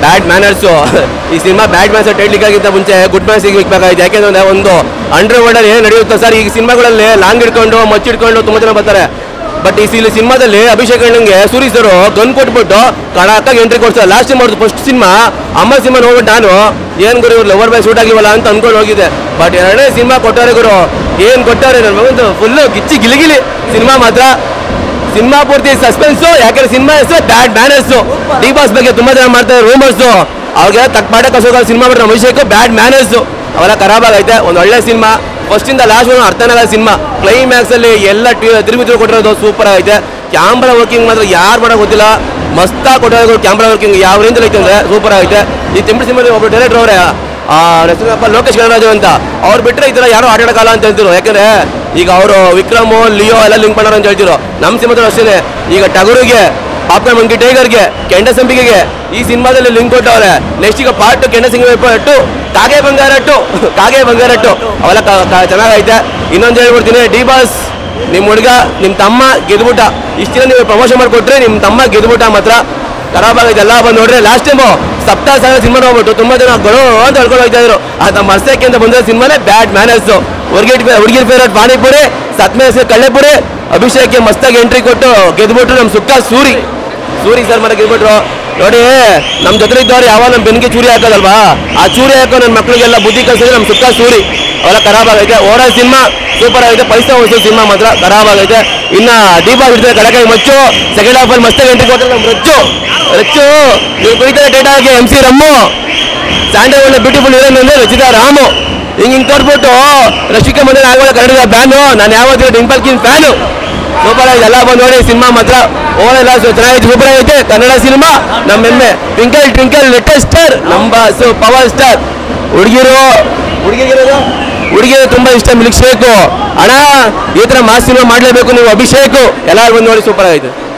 ಬ್ಯಾಡ್ manners ಈ cinema bad manners ಟೈಟ್ಲಿಕ್ಕಾಗಿಂತ ಮುಂಚೆ ಗುಡ್ ಮ್ಯಾನ್ಸ್ ಇಕ್ಬೇಕಾಗಿತ್ತು ಯಾಕೆಂದ್ರೆ ಒಂದು ಅಂಡರ್ ವರ್ಲ್ಡ್ ಏನು ನಡೆಯುತ್ತೆ ಸರ್ ಈಗ ಸಿನಿಮಾಗಳಲ್ಲಿ ಲಾಂಗ್ ಹಿಡ್ಕೊಂಡು ಮಚ್ಚಿಡ್ಕೊಂಡು ತುಂಬ ಜನ ಬರ್ತಾರೆ ಬಟ್ ಈ ಇಲ್ಲಿ ಸಿನಿಮಾದಲ್ಲಿ ಅಭಿಷೇಕ್ ಅಣ್ಣಂಗೆ ಸೂರಿ ಸರ್ ಗನ್ ಕೊಟ್ಬಿಟ್ಟು ಕಡಾಕಾಗಿ ಎಂಟ್ರಿ ಕೊಡ್ತಾರೆ ಲಾಸ್ಟ್ ಟೈಮ್ ಅವ್ರದ್ದು ಫಸ್ಟ್ ಸಿನಿಮಾ ಅಮ್ಮ ಸಿನಿಮಾ ನೋಡ್ಬಿಟ್ಟು ನಾನು ಏನ್ ಗುರು ಇವ್ರು ಲವರ್ ಬೈ ಶೂಟ್ ಆಗಿವಲ್ಲ ಅಂತ ಅನ್ಕೊಂಡು ಹೋಗಿದ್ದೆ ಬಟ್ ಎರಡನೇ ಸಿನಿಮಾ ಕೊಟ್ಟಾರೆ ಗುರು ಏನ್ ಕೊಟ್ಟಾರೆ ನನ್ನ ಮಗಂದು ಫುಲ್ಲು ಗಿಚ್ಚಿ ಗಿಲಿಗಿಲಿ ಸಿನಿಮಾ ಮಾತ್ರ ಸಿನಿಮಾ ಪೂರ್ತಿ ಸಸ್ಪೆನ್ಸ್ ಯಾಕಂದ್ರೆ ಸಿನಿಮಾ ಹೆಸರು ಬ್ಯಾಡ್ ಮ್ಯಾನರ್ಸ್ ಡಿ ಬಾಸ್ ಬಗ್ಗೆ ತುಂಬಾ ಜನ ಮಾಡ್ತಾರೆ ರೂಮರ್ಸ್ ಅವ್ರಿಗೆ ತಕ್ಕ ಪಾಠ ಕಸೋಗ ಸಿನಿಮಾ ಬಿಟ್ರೆ ಅಭಿಷೇಕ್ ಬ್ಯಾಡ್ ಮ್ಯಾನರ್ಸ್ ಅವೆಲ್ಲ ಖರಾಬ್ ಆಗೈತೆ ಒಂದು ಒಳ್ಳೆ ಸಿನಿಮಾ ಫಸ್ಟ್ ಇಂದ ಲಾಸ್ಟ್ ಅರ್ಥನೇ ಆಗಲ್ಲ ಸಿನಿಮಾ ಕ್ಲೈಮ್ಯಾಕ್ಸ್ ಅಲ್ಲಿ ಎಲ್ಲ ತಿರುಗಿ ತಿರುಗಿ ಕೊಟ್ಟಿರೋದು ಸೂಪರ್ ಆಗೈತೆ ಕ್ಯಾಮ್ರಾ ವರ್ಕಿಂಗ್ ಮಾತ್ರ ಯಾರು ಮಾಡೋ ಗೊತ್ತಿಲ್ಲ ಮಸ್ತಾಗಿ ಕೊಟ್ಟಿರೋದು ಕ್ಯಾಮ್ರಾ ವರ್ಕಿಂಗ್ ಯಾವ ರೇಂಜ್ ಐತೆ ಅಂದ್ರೆ ಸೂಪರ್ ಆಗೈತೆ ಈ ತೆಂಪು ಸಿನಿಮಾ ಒಬ್ಬ ಡೈರೆಕ್ಟರ್ ಅವರೇ ಆ ಹೆಸರಪ್ಪ ಲೋಕೇಶ್ ಗಣರಾಜು ಅಂತ ಅವ್ರು ಬಿಟ್ಟರೆ ಈ ಥರ ಯಾರು ಆಟಾಡಕಲ್ಲ ಅಂತ ಹೇಳ್ತಿರು ಯಾಕಂದ್ರೆ ಈಗ ಅವರು ವಿಕ್ರಮ್ ಲಿಯೋ ಎಲ್ಲ ಲಿಂಕ್ ಮಾಡೋರು ಅಂತ ಹೇಳ್ತಿರು ನಮ್ಮ ಸಿನಿಮಾದಲ್ಲಿ ಅಷ್ಟೇ ಈಗ ಟಗರುಗೆ ಪಾಪ್ಕಾರ್ನ್ ಮಂಕಿ ಟೈಗರ್ಗೆ ಕೆಂಡ ಸಂಪಿಗೆಗೆ ಈ ಸಿನಿಮಾದಲ್ಲಿ ಲಿಂಕ್ ಕೊಟ್ಟವ್ರೆ ನೆಕ್ಸ್ಟ್ ಈಗ ಪಾರ್ಟ್ ಕೆಂಡ ಸಿಂಗ ಟು ಕಾಗೆ ಬಂಗಾರಟ್ಟು ಕಾಗೆ ಬಂಗಾರಟ್ಟು ಅವೆಲ್ಲ ಕ- ಕ- ಚೆನ್ನಾಗೈತೆ ಇನ್ನೊಂದು ಹೇಳ್ಬಿಡ್ತೀನಿ ಡಿ ಬಾಸ್ ನಿಮ್ಮ ಹುಡುಗ ನಿಮ್ಮ ತಮ್ಮ ಗೆದ್ಬಿಟ್ಟ ಇಷ್ಟು ದಿನ ನೀವು ಪ್ರಮೋಷನ್ ಮಾಡಿಕೊಟ್ರೆ ನಿಮ್ಮ ತಮ್ಮ ಗೆದ್ಬಿಟ್ಟ ಮಾತ್ರ ಖರಾಬ್ ಆಗೈತೆ ಎಲ್ಲ ಬಂದು ನೋಡ್ರಿ ಲಾಸ್ಟ್ ಟೈಮು ಸಪ್ತಾಹ ಸಾವಿರ ಸಿನಿಮಾ ನೋಡ್ಬಿಟ್ಟು ತುಂಬಾ ಜನ ಗಳು ಅಂತ ಹೇಳ್ಕೊಂಡು ಹೋಗ್ತಾ ಇದ್ರು ಅಂತ ಮರ್ಸಕ್ಕೆ ಅಂತ ಬಂದಿರೋ ಸಿನಿಮಾನೇ ಬ್ಯಾಡ್ ಮ್ಯಾನರ್ಸ್ ಹುಡುಗಿ ಹುಡುಗಿರ್ ಫೇವ್ರೇಟ್ ಪಾನಿಪುರಿ ಸತ್ಮೆ ಹೆಸರು ಕಳ್ಳೆಪುರಿ ಅಭಿಷೇಕ್ಗೆ ಮಸ್ತಾಗಿ ಎಂಟ್ರಿ ಕೊಟ್ಟು ಗೆದ್ಬಿಟ್ರು ನಮ್ಮ ಸುಕ್ಕ ಸೂರಿ ಸೂರಿ ಸರ್ ಮನೆ ಗೆದ್ಬಿಟ್ರು ನೋಡಿ ನಮ್ಮ ಜೊತೆ ಇದ್ದವ್ರು ಯಾವ ನಮ್ಮ ಬೆನ್ನಿಗೆ ಚೂರಿ ಹಾಕೋದಲ್ವಾ ಆ ಚೂರಿ ಹಾಕೋ ನನ್ನ ಮಕ್ಕಳಿಗೆಲ್ಲ ಬುದ್ಧಿ ಕಲಿಸಿದ್ರೆ ನಮ್ಮ ಸುಕ್ಕ ಸೂರಿ ಅವೆಲ್ಲ ಖರಾಬ್ ಆಗೈತೆ ಓವರಾಲ್ ಸಿನಿಮಾ ಸೂಪರ್ ಆಗೈತೆ ಪೈಸಾ ಉಳಿಸೋ ಸಿನಿಮಾ ಮಾತ್ರ ಖರಾಬ್ ಆಗೈತೆ ಇನ್ನ ದೀಪ ಇರ್ತದೆ ಕಡಕಾಯಿ ಮಚ್ಚು ಸೆಕೆಂಡ್ ಹಾಫ್ ಅಲ್ಲಿ ಮಸ್ತಾಗಿ ಎಂಟ್ರಿ ಕೊಟ್ಟರೆ ನಮ್ಮ ರಚ್ಚು ರಚ್ಚು ನೀವು ಕುಡಿತಾರೆ ಡೇಟಾಗೆ M C rum Sandalwood beautiful heroine ಅಂದ್ರೆ ರಚಿತಾ ರಾಮು ಹಿಂಗ್ ಹಿಂಗ್ ಕೊಟ್ಬಿಟ್ಟು ರಶಿಕಾ ಮಂದಿರ ಆಗೋಲ್ಲ ಕನ್ನಡದ ಬ್ಯಾನು ನಾನು ಯಾವತ್ತಿಗೂ ಡಿಂಪಲ್ ಕಿಂಗ್ ಫ್ಯಾನು ಸೂಪರ್ ಆಗಿ ಎಲ್ಲ ಬಂದು ನೋಡಿ ಸಿನಿಮಾ ಮಾತ್ರ ಓವರ್ ಎಲ್ಲ ಚೆನ್ನಾಗೈತೆ ಸೂಪರ್ ಆಗೈತೆ ಕನ್ನಡ ಸಿನಿಮಾ ನಮ್ಮ ಹೆಮ್ಮೆ ಟ್ವಿಂಕಲ್ ಟ್ವಿಂಕಲ್ ಲೇಟೆಸ್ಟ್ ಸ್ಟಾರ್ ನಮ್ಮ ಬಾಸು ಪವರ್ ಸ್ಟಾರ್ ಹುಡುಗಿರು ಹುಡುಗಿಗಿರೋದು ಹುಡುಗಿರು ತುಂಬಾ ಇಷ್ಟ ಮಿಲ್ಕ್ ಶೇಕು ಅಣ್ಣ ಈ ತರ ಮಾಸ್ ಸಿನಿಮಾ ಮಾಡ್ಲೇಬೇಕು ನೀವು ಅಭಿಷೇಕ್ ಎಲ್ಲರೂ ಬಂದು ನೋಡಿ ಸೂಪರ್ ಆಗೈತೆ